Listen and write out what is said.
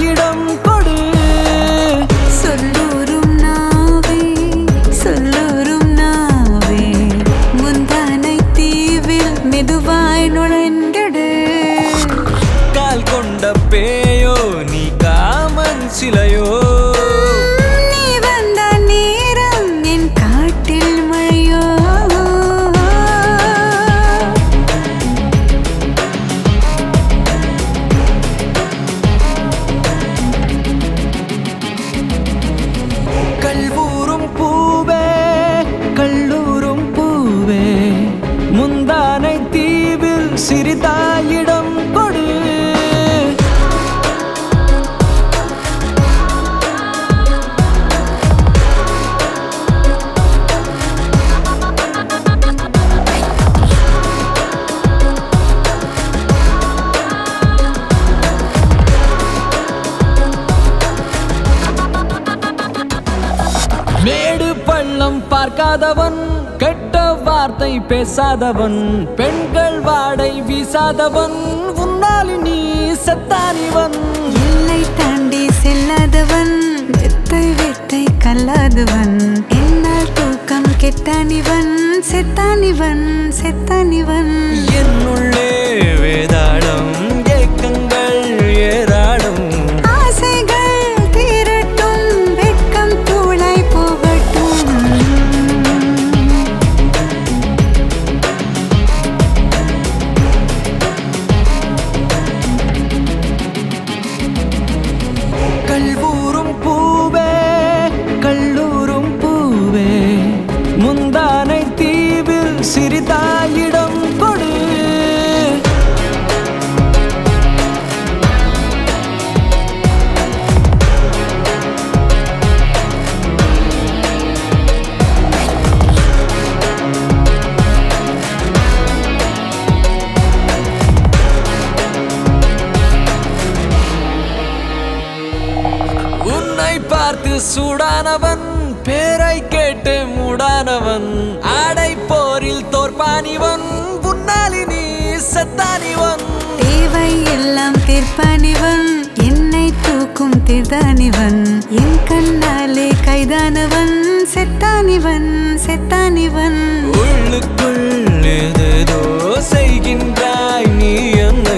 சிரித்தாயிடம் கொடு சொல்லூரும் நாவே சொல்லூரும் நாவே முந்தானை தீவில் மெதுவாய் நுழைந்திடு கால் கொண்ட பேயோ நீ காமன் சிலையோ நீ வந்த நேரம் என் காட்டில் மழையோ கல்வூரும் பூவே கல்லூரும் பூவே முந்தானை தீவில் சிறிதாயிடம் கொடு மேடு பள்ளம் பார்க்காதவன் கெட்ட வார்த்தை பேசாதவன் பெண்கள் வாடை வீசாதவன் உன்னால் நீ செத்தானிவன் எல்லை தாண்டி செல்லாதவன் வித்தை வித்தை கல்லாதவன் என்னால் தூக்கம் கெட்டானிவன் செத்தானிவன் செத்தானிவன் என்னுள்ளே வேதாளம் ஏக்கங்கள் ஏராளம் ஆசைகள் தீரட்டும் வெட்கம் தூளாய் போகட்டும் கல்வூரும் பூவே கல்லூரும் பூவே முந்தானை தீவில் சிறிதாயிடம் கொடு உன்னை பார்த்து சூடானவன் பேரை கேட்டு மூடானவன் ஆடை போரில் தோற்பானிவன் உன்னாலி நீ செத்தானிவன் தேவை எல்லாம் தீர்ப்பானிவன் என்னை தூக்கும் தீர்தானிவன் என் கண்ணாலே கைதானவன் செத்தானிவன் செத்தானிவன் உள்ளுக்குள் ஏதேதோ செய்கின்றாய் நீ என்ன